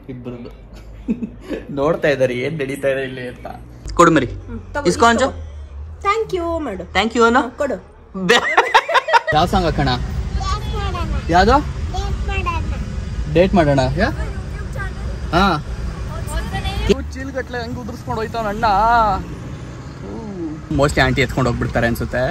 ಇಬ್ಬರದ್ದು ನೋಡ್ತಾ ಇದ್ದಾರೆ ಏನ್ ನಡೀತಾ ಇದೆ ಇಲ್ಲಿ ಅಂತ ಕೊಡು ಮರಿ ಇಸ್ಕೊ ಅಂಜು ಥ್ಯಾಂಕ್ ಯು ಮಾಡು ಥ್ಯಾಂಕ್ ಯು ಅನ್ನೋ ಕೊಡು ಯಾವ ಸಾಂಗ್ ಹಾಕೋಣ ಯಾವ್ದು ಡೇಟ್ ಮಾಡೋಣ ಹಾ ಚೀಲ್ಗಟ್ಲೆ ಹಂಗೆ ಉದುರ್ಸ್ಕೊಂಡು ಹೋಯ್ತಾವ ಅಣ್ಣ ಮೋಸ್ಟ್ಲಿ ಆಂಟಿ ಎತ್ಕೊಂಡು ಹೋಗ್ಬಿಡ್ತಾರೆ ಅನ್ಸುತ್ತೆ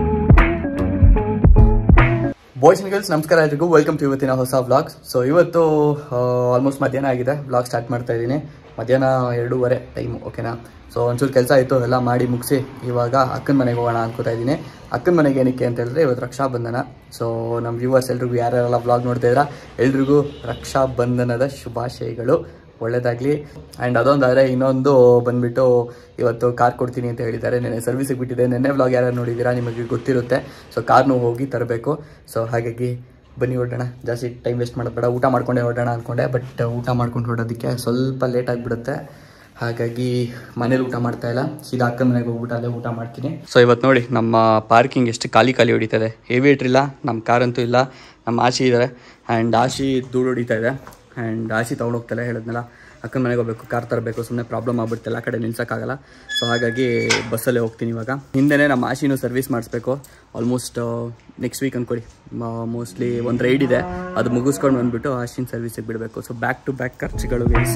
ಬಾಯ್ಸ್ ಅಂಡ್ ಗರ್ಲ್ಸ್ ನಮಸ್ಕಾರ ಎಲ್ರಿಗೂ ವೆಲ್ಕಮ್ ಟು ಇವತ್ತಿನ ಹೊಸ ವ್ಲಾಗ್ಸ್ ಸೊ ಇವತ್ತು ಆಲ್ಮೋಸ್ಟ್ ಮಧ್ಯಾಹ್ನ ಆಗಿದೆ ವ್ಲಾಗ್ ಸ್ಟಾರ್ಟ್ ಮಾಡ್ತಾ ಇದ್ದೀನಿ ಮಧ್ಯಾಹ್ನ ಎರಡೂವರೆ ಟೈಮು ಓಕೆನಾ ಸೊ ಒಂಚೂರು ಕೆಲಸ ಇತ್ತು ಎಲ್ಲ ಮಾಡಿ ಮುಗಿಸಿ ಇವಾಗ ಅಕ್ಕನ ಮನೆಗೆ ಹೋಗೋಣ ಅನ್ಕೋತಾ ಇದ್ದೀನಿ ಅಕ್ಕನ ಮನೆಗೆ ಏನಕ್ಕೆ ಅಂತ ಹೇಳಿದ್ರೆ ಇವತ್ತು ರಕ್ಷಾಬಂಧನ ಸೊ ನಮ್ಮ ವ್ಯೂವರ್ಸ್ ಎಲ್ರಿಗೂ ಯಾರ್ಯಾರೆಲ್ಲ ವ್ಲಾಗ್ ನೋಡ್ತಾ ಇದ್ದೀರಾ ಎಲ್ರಿಗೂ ರಕ್ಷಾಬಂಧನದ ಶುಭಾಶಯಗಳು ಒಳ್ಳೇದಾಗಲಿ ಆ್ಯಂಡ್ ಅದೊಂದಾದರೆ ಇನ್ನೊಂದು ಬಂದುಬಿಟ್ಟು ಇವತ್ತು ಕಾರ್ ಕೊಡ್ತೀನಿ ಅಂತ ಹೇಳಿದ್ದಾರೆ ನೆನ್ನೆ ಸರ್ವಿಸಿಗೆ ಬಿಟ್ಟಿದೆ ನೆನ್ನೆ ವ್ಲಾಗ್ ಯಾರು ನೋಡಿದ್ದೀರಾ ನಿಮಗೆ ಗೊತ್ತಿರುತ್ತೆ ಸೊ ಕಾರ್ನು ಹೋಗಿ ತರಬೇಕು ಸೊ ಹಾಗಾಗಿ ಬನ್ನಿ ಹೊರಡೋಣ ಜಾಸ್ತಿ ಟೈಮ್ ವೇಸ್ಟ್ ಮಾಡೋದು ಬೇಡ ಊಟ ಮಾಡ್ಕೊಂಡೇ ಹೊರಡೋಣ ಅಂದ್ಕೊಂಡೆ ಬಟ್ ಊಟ ಮಾಡ್ಕೊಂಡು ಹೊರಡೋದಕ್ಕೆ ಸ್ವಲ್ಪ ಲೇಟ್ ಆಗಿಬಿಡುತ್ತೆ ಹಾಗಾಗಿ ಮನೇಲಿ ಊಟ ಮಾಡ್ತಾ ಇಲ್ಲ ಸೀದಾ ಅಕ್ಕನ ಮನೆಗೆ ಹೋಗ್ಬಿಟ್ಟು ಅಲ್ಲೇ ಊಟ ಮಾಡ್ತೀನಿ ಸೊ ಇವತ್ತು ನೋಡಿ ನಮ್ಮ ಪಾರ್ಕಿಂಗ್ ಎಷ್ಟು ಖಾಲಿ ಖಾಲಿ ಹೊಡಿತದೆ ಏವಿಯೇಟ್ರ್ ಇಲ್ಲ ನಮ್ಮ ಕಾರಂತೂ ಇಲ್ಲ ನಮ್ಮ ಆಶಿ ಇದ್ದಾರೆ ಆ್ಯಂಡ್ ಆಶಿ ಧೂಳು ಹೊಡಿತಾ ಇದೆ ಆ್ಯಂಡ್ ಆಶಿ ತೊಗೊಂಡೋಗ್ತಲ್ಲ ಹೇಳಿದ್ನಲ್ಲ ಅಕ್ಕನ ಮನೆಗೆ ಹೋಗ್ಬೇಕು ಕಾರ್ ತರಬೇಕು ಸುಮ್ಮನೆ ಪ್ರಾಬ್ಲಮ್ ಆಗ್ಬಿಡುತ್ತೆ ಎಲ್ಲ ಕಡೆ ನಿಲ್ಸೋಕ್ಕಾಗಲ್ಲ ಸೊ ಹಾಗಾಗಿ ಬಸ್ಸಲ್ಲೇ ಹೋಗ್ತೀನಿ ಇವಾಗ ಹಿಂದೆನೇ ನಮ್ಮ ಆಶಿನೂ ಸರ್ವಿಸ್ ಮಾಡಿಸ್ಬೇಕು ಆಲ್ಮೋಸ್ಟ್ ನೆಕ್ಸ್ಟ್ ವೀಕ್ ಅಂದ್ಕೊಡಿ ಮೋಸ್ಟ್ಲಿ ಒಂದು ರೈಡ್ ಇದೆ ಅದು ಮುಗಿಸ್ಕೊಂಡು ಬಂದುಬಿಟ್ಟು ಆಶಿನ ಸರ್ವಿಸಿಗೆ ಬಿಡಬೇಕು ಸೊ ಬ್ಯಾಕ್ ಟು ಬ್ಯಾಕ್ ಖರ್ಚುಗಳು ಗೈಸ್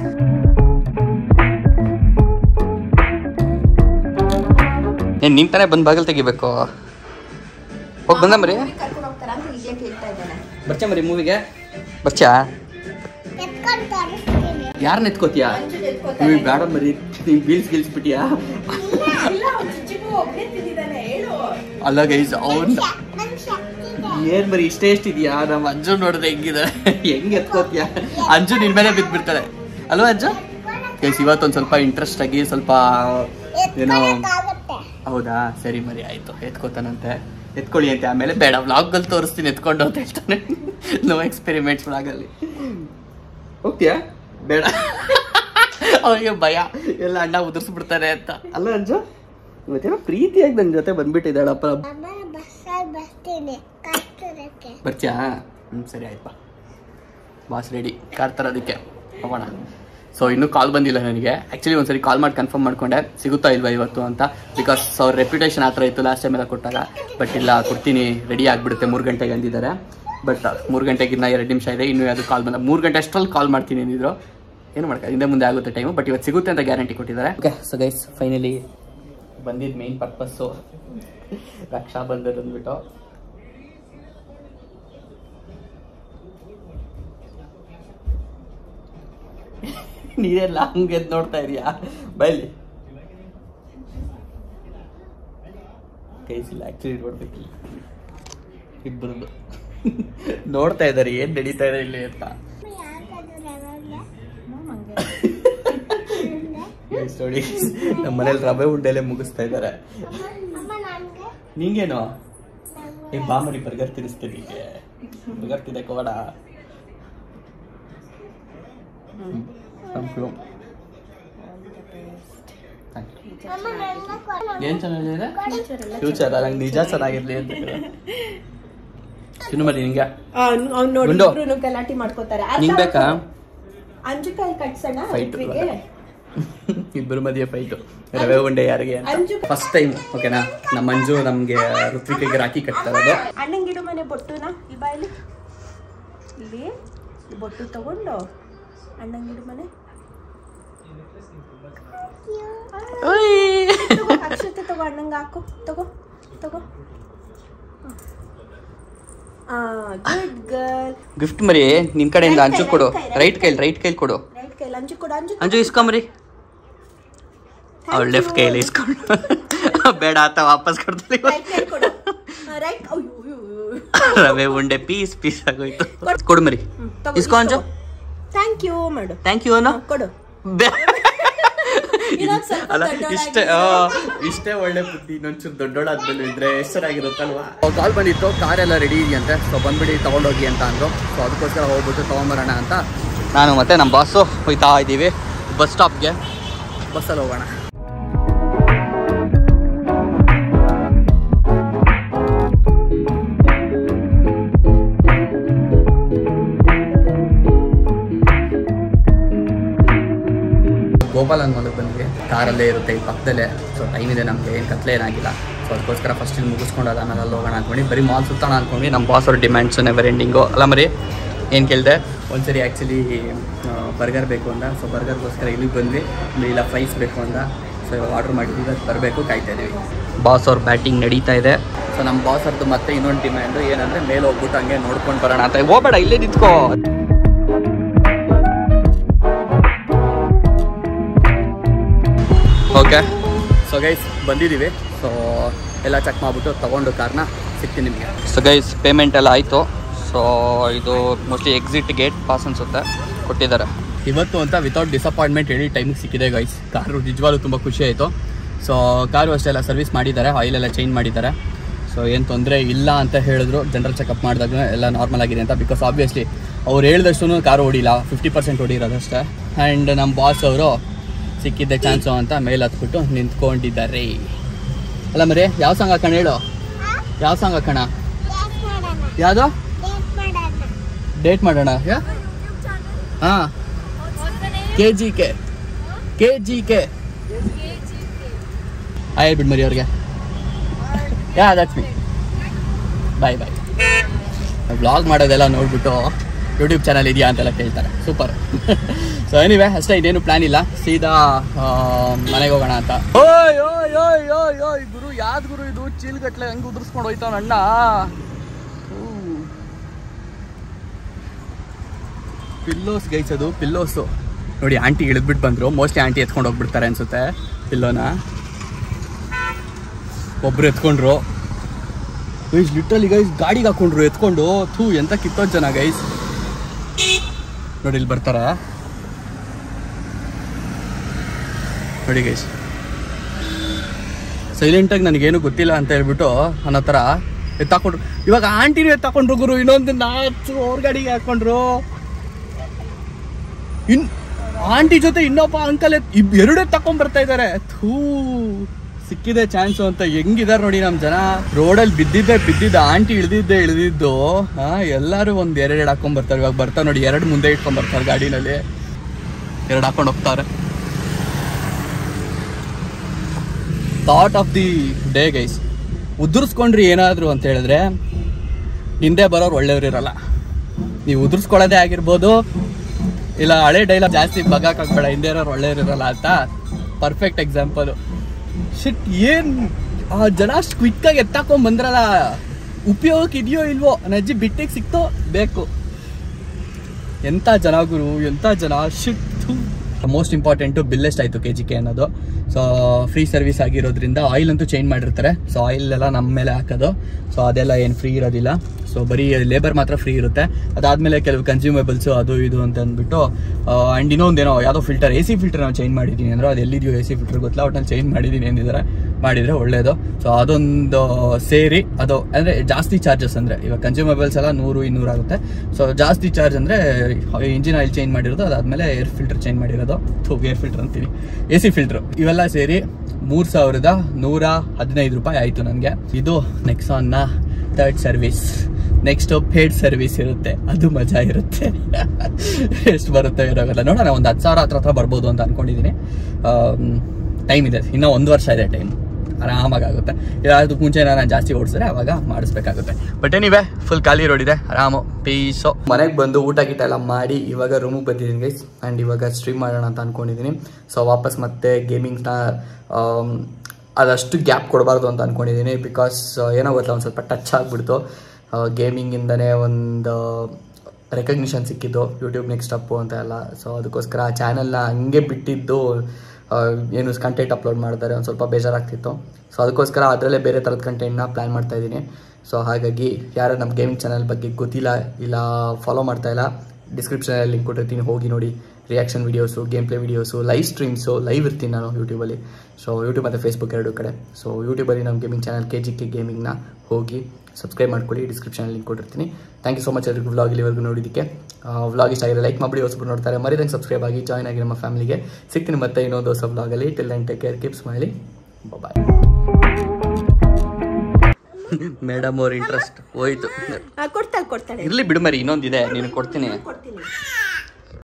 ಏನು ನಿಮ್ಮ ತಾನೇ ಬಂದು ಬಾಗಿಲು ತೆಗಿಬೇಕು ಹೋಗಿ ಬಂದ ಮರಿ ಕರ್ಕೊಂಡು ಹೋಗ್ತಾರ ಅಂತ ಈಗಲೇ ಕೇಳ್ತಾ ಇದ್ದಾನೆ ಬರ್ಚಾ ಮರಿ ಮೂವಿಗೆ ಬರ್ಚಾ ಯಾರನ್ನ ಎತ್ಕೋತೀಯಾ ನೀವು ಬೇಡ ಮರಿ ನೀವು ಬೀಲ್ಸ್ ಗಿಲ್ಸ್ಬಿಟ್ಟಿಯಾ ಅಲ್ಲ ಗೈಸ್ ಅವ್ನ ಏನ್ ಬರೀ ಇಷ್ಟೇ ಎಷ್ಟಿದ್ಯಾ ನಮ್ಮ ಅಂಜು ನೋಡಿದ್ರೆ ಹೆಂಗಿದೆ ಹೆಂಗ್ ಎತ್ಕೋತೀಯ ಅಂಜು ನಿನ್ ಮೇಲೆ ಬಿದ್ದ್ಬಿಡ್ತಾಳೆ ಅಲ್ವಾ ಅಂಜು ಗೈಸ್ ಇವತ್ತೊಂದ್ ಸ್ವಲ್ಪ ಇಂಟ್ರೆಸ್ಟ್ ಆಗಿ ಸ್ವಲ್ಪ ಏನೋ ಹೌದಾ ಸರಿ ಮರಿ ಆಯ್ತು ಎತ್ಕೋತಾನಂತೆ ಎತ್ಕೊಳ್ಳಿ ಅಂತೆ ಆಮೇಲೆ ಬೇಡ ವ್ಲಾಗಲ್ಲಿ ತೋರಿಸ್ತೀನಿ ಎತ್ಕೊಂಡು ಅಂತ ಹೇಳ್ತಾನೆ ನೋ ಎಕ್ಸ್ಪೆರಿಮೆಂಟ್ಸ್ ವ್ಲಾಗಲ್ಲಿ ಹೋಗ್ತೀಯಾ ಬೇಡ ಅವನಿಗೆ ಭಯ ಎಲ್ಲ ಅಣ್ಣ ಉದುರಿಸ್ಬಿಡ್ತಾರೆ ಅಂತ ಅಲ್ಲ ಅಂಜು ಇವತ್ತೇನೋ ಪ್ರೀತಿಯಾಗಿ ನನ್ನ ಜೊತೆ ಬಂದ್ಬಿಟ್ಟಿದ್ದಾಳಪ್ಪ ಬರ್ತೀಯಾ ಹ್ಞೂ ಸರಿ ಆಯ್ತು ಬಾ ಬಾಸ್ ರೆಡಿ ಕಾರ್ ತರೋದಕ್ಕೆ ಹೋಗೋಣ ಸೊ ಇನ್ನೂ ಕಾಲ್ ಬಂದಿಲ್ಲ ನನಗೆ ಆ್ಯಕ್ಚುಲಿ ಒಂದ್ಸರಿ ಕಾಲ್ ಮಾಡಿ ಕನ್ಫರ್ಮ್ ಮಾಡ್ಕೊಂಡೆ ಸಿಗುತ್ತಾ ಇಲ್ವಾ ಇವತ್ತು ಅಂತ ಬಿಕಾಸ್ ಅವ್ರ ರೆಪ್ಯುಟೇಷನ್ ಆ ಥರ ಇತ್ತು ಲಾಸ್ಟ್ ಟೈಮ್ ಎಲ್ಲ ಕೊಟ್ಟಾಗ ಬಟ್ ಇಲ್ಲ ಕೊಡ್ತೀನಿ ರೆಡಿ ಆಗಿಬಿಡುತ್ತೆ ಮೂರು ಗಂಟೆಗೆ ಅಂದಿದ್ದಾರೆ ಬಟ್ ಮೂರು ಗಂಟೆಗೆ ಇನ್ನೂ ಎರಡು ನಿಮಿಷ ಇದೆ ಇನ್ನೂ ಯಾವುದು ಕಾಲ್ ಬಂದ ಮೂರು ಗಂಟೆ ಅಷ್ಟರಲ್ಲಿ ಕಾಲ್ ಮಾಡ್ತೀನಿ ಅಂದಿದ್ರು ಏನು ಮಾಡ್ಕ ಹಿಂದೆ ಮುಂದೆ ಆಗುತ್ತೆ ಟೈಮು ಬಟ್ ಇವತ್ತು ಸಿಗುತ್ತೆ ಅಂತ ಗ್ಯಾರಂಟಿ ಕೊಟ್ಟಿದ್ದಾರೆ ಓಕೆ ಸೊ ಗೈಸ್ ಫೈನಲಿ ಬಂದಿದ್ದು ಮೇನ್ ಪರ್ಪಸ್ಸು ರಕ್ಷಾ ಬಂಧನ್ ಅಂದ್ಬಿಟ್ಟು ನೀರೆಲ್ಲ ಹಂಗೆ ಎದ್ದು ನೋಡ್ತಾ ಇದೀಯಾ ಬೈಲಿ ಕೈಸಿಲ್ಲ ಆಕ್ಚುಲಿ ನೋಡ್ಬೇಕಿಲ್ಲ ಇಬ್ಬರದ್ದು ನೋಡ್ತಾ ಇದ್ದಾರೆ ಏನ್ ನಡೀತಾ ಇದೆ ಇಲ್ಲಿ ಅಂತ Guys, ನೋಡಿ ನಮ್ಮ ಮನೇಲಿ ರವೆ ಉಂಡೆಲೆ ಮುಗಿಸ್ತಾ ಇದ್ದಾರೆ ನಿಂಗೇನು ಏ ಬಾಮರಿ ಬರ್ಗರ್ ತಿನ್ನಿಸ್ತೀನಿ ಹೀಗೆ ಬರ್ಗರ್ ತಿನ್ನಕ್ಕೆ ಹೋಗೋಣ ಏನ್ ಚೆನ್ನಾಗಿದೆ ಫ್ಯೂಚರ್ ನಂಗೆ ನಿಜ ಚೆನ್ನಾಗಿರ್ಲಿ ಅಂತ ತಿನ್ನು ಮರಿ ನಿಂಗೆ ಅವ್ನು ನೋಡಿ ಗುಂಡು. ಇಬ್ರು ಗಲಾಟೆ ಮಾಡ್ಕೋತಾರೆ ನಿಂಗ್ ಬೇಕಾ ಅಂಜುಕಾಯಿ ಕಟ್ಸೋಣ Fight ಇಬ್ರಿಗೆ? ಇಬ್ಬರು ಮಧ್ಯೆ ಫೈಟು ರವೆ ಉಂಡೆ ಯಾರಿಗೆ ಅಂಜು ಫಸ್ಟ್ ಟೈಮ್ ಓಕೆನಾ ನಮ್ಮ ಮಂಜು ನಮಗೆ ಋತ್ವಿಕೆಗೆ ರಾಖಿ ಕಟ್ತಾ ಇರೋದು ಅಣ್ಣಂಗಿಡು ಮನೆ ಬೊಟ್ಟುನ ಈ ಬಾಯಲ್ಲಿ ಇಲ್ಲಿ ಈ ಬೊಟ್ಟು ತಗೊಂಡು ಅಣ್ಣಂಗಿಡು ಮನೆ ತಗೋ, ಅಕ್ಷತೆ ತಗೋ ಅಣ್ಣಂಗೆ ಹಾಕು ತಗೋ ತಗೋ ಗುಡ್ ಗರ್ಲ್ ಗಿಫ್ಟ್ ಮರಿ ನಿನ್ ಕಡೆಯಿಂದ ಅಂಜು ಕೊಡು ರೈಟ್ ಕೈಲಿ ರೈಟ್ ಕೈಲಿ ಕೊಡು ರೈಟ್ ಕೈಲಿ ಅಂಜು ಕೊಡು ಅಂಜು ಅಂಜು ಇಸ್ಕೊಂಬರಿ ಅವ್ಳು ಲೆಫ್ಟ್ ಕೈಲಿ ಇಸ್ಕೊಂಡು ಬೇಡ ಆತ ವಾಪಸ್ ಕೊಡ್ತಾರೆ ರೈಟ್ ಕೈ ಕೊಡು ರೈಟ್ ಅಯ್ಯೋ ಅಯ್ಯೋ, ಅಯ್ಯೋ. ರವೆ ಉಂಡೆ ಪೀಸ್ ಪೀಸ್ ಆಗೋಯ್ತು ಕೊಡು ಮರಿ ಹ್ಮ್, ತಗೋ, ಇಸ್ಕೊ ಅಂಜು ಥ್ಯಾಂಕ್ ಯು ಮಾಡು ಥ್ಯಾಂಕ್ ಯು ಅನ್ನೋ ಹಾ, ಕೊಡು ಬೆ- ಇನ್ನೊಂದ್ ಸ್ವಲ್ಪ ಅಲ್ಲ ದೊಡ್ಡೋಳಾಗಿ ಇಷ್ಟೇ ಆ, ಇಷ್ಟೇ ಒಳ್ಳೆ ಬುದ್ಧಿ ಇನ್ನೊಂಚೂರು ದೊಡ್ಡೋಳಾದ್ಮೇಲೆ ಇದ್ರೆ ಎಷ್ಟು ಚೆನ್ನಾಗಿರುತ್ತಲ್ವಾ ಕಾಲ್ ಬಂದಿತ್ತು ಕಾರ್ ಎಲ್ಲ ರೆಡಿ ಇದೆಯಂತೆ ಸೊ ಬಂದ್ಬಿಡಿ ತಗೊಂಡೋಗಿ ಅಂತ ಅಂದ್ರು ಸೊ ಅದಕ್ಕೋಸ್ಕರ ಹೋಗ್ಬಿಟ್ಟು ತೊಗೊಂಬರೋಣ ಅಂತ ನಾನು ಮತ್ತೆ ನಮ್ಮ ಬಾಸು ಹೋಯ್ತಾ ಇದ್ದೀವಿ ಬಸ್ ಸ್ಟಾಪ್ಗೆ ಬಸ್ಸಲ್ಲಿ ಹೋಗೋಣ ಗೋಪಾಲ್ ಅನ್ನೋದಕ್ಕೆ ಬಂದ್ವಿ ಕಾರಲ್ಲೇ ಇರುತ್ತೆ ಈ ಪಕ್ಕದಲ್ಲೇ ಸೊ ಟೈಮ್ ಇದೆ ನಮಗೆ ಏನು ಕತ್ಲೆ ಏನಾಗಿಲ್ಲ ಸೊ ಅದಕ್ಕೋಸ್ಕರ ಫಸ್ಟ್ ಇಲ್ಲಿ ಮುಗಿಸ್ಕೊಂಡು ಅದು ಆಮೇಲೆ ಅಲ್ಲಿ ಹೋಗೋಣ ಅಂದ್ಕೊಂಡು ಬರೀ ಮಾಲ್ ಸುತ್ತೋಣ ಅಂದ್ಕೊಂಡು ನಮ್ಮ ಬಾಸ್ ಅವ್ರ ಡಿಮ್ಯಾಂಡ್ಸ್ ನೆವರ್ ಎಂಡಿಂಗು ಅಲ್ಲ ಮರಿ ಏನು ಕೇಳಿದೆ ಒಂದ್ಸರಿ ಆ್ಯಕ್ಚುಲಿ ಬರ್ಗರ್ ಬೇಕು ಅಂದ ಸೊ ಬರ್ಗರ್ಗೋಸ್ಕರ ಇಲ್ಲಿಗೆ ಬಂದ್ವಿ ಆಮೇಲೆ ಇಲ್ಲ ಫ್ರೈಸ್ ಬೇಕು ಅಂದ ಸೊ ಇವಾಗ ಆರ್ಡ್ರ್ ಮಾಡಿದ್ವಿ ಅದು ಬರಬೇಕು ಕಾಯ್ತಾ ಇದ್ದೀವಿ ಬಾಸ್ ಅವ್ರ ಬ್ಯಾಟಿಂಗ್ ನಡೀತಾ ಇದೆ ಸೊ ನಮ್ಮ ಬಾಸ್ ಅವ್ರದ್ದು ಮತ್ತೆ ಇನ್ನೊಂದು ಡಿಮ್ಯಾಂಡು ಏನಂದರೆ ಮೇಲೆ ಹೋಗ್ಬಿಟ್ಟು ಹಂಗೆ ನೋಡ್ಕೊಂಡು ಬರೋಣ ಅಂತ ಹೋಗ್ಬೇಡ ಇಲ್ಲೇ ನಿಂತ್ಕೋ ಓಕೆ ಸೊ ಗೈಸ್ ಬಂದಿದ್ದೀವಿ ಸೊ ಎಲ್ಲ ಚೆಕ್ ಮಾಡಿಬಿಟ್ಟು ತೊಗೊಂಡು ಕಾರ್ನ ಸಿಗ್ತೀನಿ ನಿಮಗೆ ಸೊ ಗೈಸ್ ಪೇಮೆಂಟ್ ಎಲ್ಲ ಆಯಿತು ಸೊ ಇದು ಮೋಸ್ಟ್ಲಿ ಎಕ್ಸಿಟ್ ಗೇಟ್ ಪಾಸ್ ಅನ್ಸುತ್ತೆ ಕೊಟ್ಟಿದ್ದಾರೆ ಇವತ್ತು ಅಂತ ವಿತೌಟ್ ಡಿಸಪಾಯಿಂಟ್ಮೆಂಟ್ ಹೇಳಿ ಟೈಮಿಗೆ ಸಿಕ್ಕಿದೆ ಗೈಸ್ ಕಾರು ನಿಜವಾಗ್ಲೂ ತುಂಬ ಖುಷಿ ಆಯಿತು ಸೊ ಕಾರು ಅಷ್ಟೇ ಎಲ್ಲ ಸರ್ವಿಸ್ ಮಾಡಿದ್ದಾರೆ ಆಯಿಲ್ ಎಲ್ಲ ಚೇಂಜ್ ಮಾಡಿದ್ದಾರೆ ಸೊ ಏನು ತೊಂದರೆ ಇಲ್ಲ ಅಂತ ಹೇಳಿದ್ರು ಜನರಲ್ ಚೆಕಪ್ ಮಾಡಿದಾಗ ಎಲ್ಲ ನಾರ್ಮಲ್ ಆಗಿದೆ ಅಂತ ಬಿಕಾಸ್ ಆಬ್ವಿಯಸ್ಲಿ ಅವ್ರು ಹೇಳಿದಷ್ಟು ಕಾರು ಹೊಡಿಲ್ಲ ಫಿಫ್ಟಿ ಪರ್ಸೆಂಟ್ ಹೊಡಿರೋದಷ್ಟೇ ಆ್ಯಂಡ್ ನಮ್ಮ ಬಾಸ್ ಅವರು ಸಿಕ್ಕಿದ್ದೆ ಚಾನ್ಸು ಅಂತ ಮೇಲೆ ಹತ್ಬಿಟ್ಟು ನಿಂತ್ಕೊಂಡಿದ್ದಾರೆ ಅಲ್ಲ ಮರಿ ಯಾವ ಸಾಂಗ್ ಹಾಕೋಣ ಹೇಳು ಯಾವ ಸಾಂಗ್ ಹಾಕೋಣ ಯಾವುದು ಡೇಟ್ ಮಾಡೋಣ ಯಾ ಹಾಂ K G K K G K ಆಯ್ ಬಿಡ್ ಮರಿ ಅವ್ರಿಗೆ yeah that's me bye bye vlog ಮಾಡೋದೆಲ್ಲ ನೋಡ್ಬಿಟ್ಟು ಯೂಟ್ಯೂಬ್ ಚಾನಲ್ ಇದೆಯಾ ಅಂತೆಲ್ಲ ಕೇಳ್ತಾರೆ ಸೂಪರ್ ಸೊ ಎನಿವೆ ಅಷ್ಟೇ ಇದೇನು ಪ್ಲಾನ್ ಇಲ್ಲ ಸೀದಾ ಮನೆಗೆ ಹೋಗೋಣ ಅಂತ ಓಯ್ ಓಯ್ ಓಯ್ ಓಯ್ ಓಯ್ ಗುರು ಯಾವ್ದು ಗುರು ಇದು ಚೀಲ್ಗಟ್ಲೆ ಹೆಂಗೆ ಉದುರಿಸ್ಕೊಂಡು ಹೋಯ್ತಾವ ಅಣ್ಣ ಪಿಲ್ಲೋಸ್ ಗೈಸ್ ಅದು ಪಿಲ್ಲೋಸು ನೋಡಿ ಆಂಟಿ ಇಳಿದ್ಬಿಟ್ಟು ಬಂದರು ಮೋಸ್ಟ್ಲಿ ಆಂಟಿ ಎತ್ಕೊಂಡು ಹೋಗ್ಬಿಡ್ತಾರೆ ಅನ್ಸುತ್ತೆ ಪಿಲ್ಲೋನ ಒಬ್ರು ಎತ್ಕೊಂಡ್ರು ಗೈಸ್ ಲಿಟ್ರಲಿ ಗೈಸ್ ಗಾಡಿಗೆ ಹಾಕೊಂಡ್ರು ಎತ್ಕೊಂಡು ಥೂ ಎಂತ ಕಿತ್ತೋದ್ ಜನ ಗೈಸ್ ನೋಡಿ ಇಲ್ಲಿ ಬರ್ತಾರ ನೋಡಿ ಗೈಸ್ ಸೈಲೆಂಟಾಗಿ ನನಗೇನು ಗೊತ್ತಿಲ್ಲ ಅಂತ ಹೇಳ್ಬಿಟ್ಟು ಅನ್ನೋ ಥರ ಎತ್ತಾಕೊಂಡ್ರು ಇವಾಗ ಆಂಟಿನೂ ಎತ್ತಾಕೊಂಡ್ರು ಗುರು ಇನ್ನೊಂದು ನಾಚು ಅವ್ರ ಗಾಡಿಗೆ ಹಾಕೊಂಡ್ರು ಇನ್ ಆಂಟಿ ಜೊತೆ ಇನ್ನೊಬ್ಬ ಅಂಕಲ್ ಇಬ್ ಎರಡು ಎತ್ತಾಕೊಂಡ್ ಬರ್ತಾ ಇದ್ದಾರೆ ಥೂ ಸಿಕ್ಕಿದೆ ಚಾನ್ಸು ಅಂತ ಹೆಂಗಿದಾರೆ ನೋಡಿ ನಮ್ಮ ಜನ ರೋಡಲ್ಲಿ ಬಿದ್ದಿದ್ದೆ ಬಿದ್ದಿದ್ದ ಆಂಟಿ ಇಳ್ದಿದ್ದೆ ಇಳ್ದಿದ್ದು ಹಾ ಎಲ್ಲರೂ ಒಂದ್ ಎರಡೆರಡು ಹಾಕೊಂಡ್ ಬರ್ತಾರೆ ಇವಾಗ ಬರ್ತಾರೆ ನೋಡಿ ಎರಡು ಮುಂದೆ ಇಟ್ಕೊಂಡ್ ಬರ್ತಾರೆ ಗಾಡಿನಲ್ಲಿ ಎರಡು ಹಾಕೊಂಡು ಹೋಗ್ತಾರೆ thought of the day guys ಉದುರಿಸ್ಕೊಂಡ್ರಿ ಏನಾದ್ರು ಅಂತ ಹೇಳಿದ್ರೆ ಹಿಂದೆ ಬರೋರು ಒಳ್ಳೆಯವ್ರು ಇರಲ್ಲ ನೀವು ಉದುರಿಸ್ಕೊಳ್ಳೋದೇ ಆಗಿರ್ಬೋದು ಇಲ್ಲ ಹಳೆ ಡೈಲಾಗ್ ಜಾಸ್ತಿ ಬಗಾಕಾಗ್ಬೇಡ ಹಿಂದೆ ಇರೋರು ಒಳ್ಳೆಯವ್ರು ಇರಲ್ಲ ಅಂತ ಪರ್ಫೆಕ್ಟ್ ಎಕ್ಸಾಂಪಲು ಶಿಟ್ ಏನ್ ಆ ಜನ ಅಷ್ಟು ಕ್ವಿಕ್ಕಾಗಿ ಎತ್ತಾಕೊಂಡ್ ಬಂದ್ರಲ್ಲ ಉಪಯೋಗಕ್ಕೆ ಇದೆಯೋ ಇಲ್ವೋ ನಜ್ಜಿ ಬಿಟ್ಟಿಗೆ ಸಿಕ್ತೋ ಬೇಕು ಎಂಥ ಜನ ಗುರು ಎಂಥ ಜನ ಶಿಟ್ ಮೋಸ್ಟ್ ಇಂಪಾರ್ಟೆಂಟು ಬಿಲ್ ಎಷ್ಟಾಯಿತು ಕೆ ಜಿ ಕೆ ಅನ್ನೋದು ಸೊ ಫ್ರೀ ಸರ್ವಿಸ್ ಆಗಿರೋದ್ರಿಂದ ಆಯಿಲ್ ಅಂತೂ ಚೇಂಜ್ ಮಾಡಿರ್ತಾರೆ ಸೊ ಆಯಿಲ್ ಎಲ್ಲ ನಮ್ಮ ಮೇಲೆ ಹಾಕೋದು ಸೊ ಅದೆಲ್ಲ ಏನು ಫ್ರೀ ಇರೋದಿಲ್ಲ ಸೊ ಬರೀ ಲೇಬರ್ ಮಾತ್ರ ಫ್ರೀ ಇರುತ್ತೆ ಅದಾದಮೇಲೆ ಕೆಲವು ಕನ್ಸ್ಯೂಮೇಬಲ್ಸು ಅದು ಇದು ಅಂತ ಅಂದ್ಬಿಟ್ಟು ಆ್ಯಂಡ್ ಇನ್ನೊಂದೇನೋ ಯಾವುದೋ ಫಿಲ್ಟರ್ ಎ ಸಿ ಫಿಲ್ಟರ್ ನಾವು ಚೇಂಜ್ ಮಾಡಿದ್ದೀನಿ ಅಂದ್ರೆ ಅದು ಎಲ್ಲಿದೆಯೋ ಎ ಸಿ ಫಿಲ್ಟರ್ ಗೊತ್ತಿಲ್ಲ ಒಟ್ಟು ನಾನು ಚೇಂಜ್ ಮಾಡಿದ್ದೀನಿ ಎಂದಿದ್ದಾರೆ ಮಾಡಿದರೆ ಒಳ್ಳೆಯದು ಸೊ ಅದೊಂದು ಸೇರಿ ಅದು ಅಂದರೆ ಜಾಸ್ತಿ ಚಾರ್ಜಸ್ ಅಂದರೆ ಇವಾಗ ಕನ್ಸ್ಯೂಮೇಬಲ್ಸ್ ಎಲ್ಲ ನೂರು ಇನ್ನೂರು ಆಗುತ್ತೆ ಸೊ ಜಾಸ್ತಿ ಚಾರ್ಜ್ ಅಂದರೆ ಇಂಜಿನ್ ಆಯಿಲ್ ಚೇಂಜ್ ಮಾಡಿರೋದು ಅದಾದಮೇಲೆ ಏರ್ ಫಿಲ್ಟರ್ ಚೇಂಜ್ ಮಾಡಿರೋದು ಥೂ ಏರ್ ಫಿಲ್ಟರ್ ಅಂತೀನಿ ಎ ಸಿ ಫಿಲ್ಟ್ರು ಇವೆಲ್ಲ ಸೇರಿ ಮೂರು ಸಾವಿರದ ನೂರ ಹದಿನೈದು ರೂಪಾಯಿ ಆಯಿತು ನನಗೆ ಇದು ನೆಕ್ಸಾನ್ನ third service next paid service ಇರುತ್ತೆ ಅದು ಮಜಾ ಇರುತ್ತೆ ಎಷ್ಟು ಬರುತ್ತೆ ಇರೋಲ್ಲ ನೋಡೋಣ ಒಂದು ಹತ್ತು ಸಾವಿರ ಹತ್ರ ಹತ್ರ ಬರ್ಬೋದು ಅಂತ ಅನ್ಕೊಂಡಿದ್ದೀನಿ ಟೈಮ್ ಇದೆ ಇನ್ನೂ ಒಂದು ವರ್ಷ ಇದೆ ಟೈಮ್ ಆರಾಮಾಗಿ ಆಗುತ್ತೆ ಯಾವ್ದು ಮುಂಚೆ ನಾನು ಜಾಸ್ತಿ ಓಡಿಸಿದ್ರೆ ಅವಾಗ ಮಾಡಿಸ್ಬೇಕಾಗುತ್ತೆ ಬಟ್ ಏನಿವೆ ಫುಲ್ ಖಾಲಿ ರೋಡ್ ಇದೆ ಆರಾಮು ಪೀಸು ಮನೆಗೆ ಬಂದು ಊಟ ಗೀಟ ಎಲ್ಲ ಮಾಡಿ ಇವಾಗ ರೂಮಿಗೆ ಬಂದಿದ್ದೀನಿ ಗೈಸ್ ಆ್ಯಂಡ್ ಇವಾಗ ಸ್ಟ್ರೀಮ್ ಮಾಡೋಣ ಅಂತ ಅನ್ಕೊಂಡಿದ್ದೀನಿ ಸೊ ವಾಪಸ್ ಮತ್ತೆ ಗೇಮಿಂಗ್ನ ಅದಷ್ಟು ಗ್ಯಾಪ್ ಕೊಡಬಾರ್ದು ಅಂತ ಅನ್ಕೊಂಡಿದ್ದೀನಿ ಬಿಕಾಸ್ ಏನೋ ಗೊತ್ತಿಲ್ಲ ಒಂದು ಸ್ವಲ್ಪ ಟಚ್ ಆಗಿಬಿಡ್ತು ಗೇಮಿಂಗಿಂದನೇ ಒಂದು ರೆಕಗ್ನಿಷನ್ ಸಿಕ್ಕಿದ್ದು ಯೂಟ್ಯೂಬ್ ನೆಕ್ಸ್ಟ್ ಅಪ್ಪು ಅಂತ ಎಲ್ಲ ಸೊ ಅದಕ್ಕೋಸ್ಕರ ಆ ಚಾನಲ್ನ ಹಂಗೆ ಬಿಟ್ಟಿದ್ದು ಆ, ಏನು ಕಂಟೆಂಟ್ ಅಪ್ಲೋಡ್ ಮಾಡಿದ್ದಾರೆ ಒಂದು ಸ್ವಲ್ಪ ಬೇಜಾರಾಗ್ತಿತ್ತು ಸೊ ಅದಕ್ಕೋಸ್ಕರ ಅದರಲ್ಲೇ ಬೇರೆ ಥರದ ಕಂಟೆಂಟ್ನ ಪ್ಲ್ಯಾನ್ ಮಾಡ್ತಾ ಇದ್ದೀನಿ ಸೊ ಹಾಗಾಗಿ ಯಾರು ನಮ್ಮ ಗೇಮಿಂಗ್ ಚಾನಲ್ ಬಗ್ಗೆ ಗೊತ್ತಿಲ್ಲ ಇಲ್ಲ ಫಾಲೋ ಮಾಡ್ತಾ ಇಲ್ಲ ಡಿಸ್ಕ್ರಿಪ್ಷನಲ್ಲಿ ಲಿಂಕ್ ಕೊಟ್ಟಿರ್ತೀನಿ ಹೋಗಿ ನೋಡಿ reaction videos game play videos live streams live ಇರ್ತೀನಿ ನಾನು ಯೂಟ್ಯೂಬಲ್ಲಿ ಸೊ ಯೂಟ್ಯೂಬ್ ಮತ್ತು ಫೇಸ್ಬುಕ್ ಎರಡು ಕಡೆ ಸೊ ಯೂಟ್ಯೂಬಲ್ಲಿ ನಮ್ಮ gaming channel K G K ಗೇಮಿಂಗ್ನ ಹೋಗಿ ಸಬ್ಸ್ಕ್ರೈಬ್ ಮಾಡ್ಕೊಳ್ಳಿ ಡಿಸ್ಕ್ರಿಪ್ಷನಲ್ಲಿ ಲಿಂಕ್ ಕೊಟ್ಟಿರ್ತೀನಿ ಥ್ಯಾಂಕ್ ಯು ಸೊ ಮಚ್ ಎಲ್ರಿಗೂ ವ್ಲಾಗ್ ಇಲ್ಲಿವರೆಗೂ ನೋಡಿದ್ದಕ್ಕೆ ವ್ಲಾಗ್ ಇಷ್ಟ ಆಗಿದೆ ಲೈಕ್ ಮಾಡಿ ಹೊಸಬ್ರು ನೋಡ್ತಾರೆ ಮರಿದಂಗೆ ಸಬ್ಸ್ಕ್ರೈಬ್ ಆಗಿ ಜಾಯ್ನ್ ಆಗಿ ನಮ್ಮ ಫ್ಯಾಮಿಲಿಗೆ ಸಿಗ್ತೀನಿ ಮತ್ತೆ ಇನ್ನೊಂದು ಹೊಸ ವ್ಲಾಗಲ್ಲಿ till then take care keep smiley bye madam ಅವ್ರ ಇಂಟ್ರೆಸ್ಟ್ ಹೋಯ್ತು ಕೊಡ್ತಾಳೆ ಕೊಡ್ತಾಳೆ ಇರ್ಲಿ ಬಿಡು ಮರಿ ಇನ್ನೊಂದಿದೆ ನೀನು ಕೊಡ್ತೀನಿ ಕೊಡ್ತೀನಿ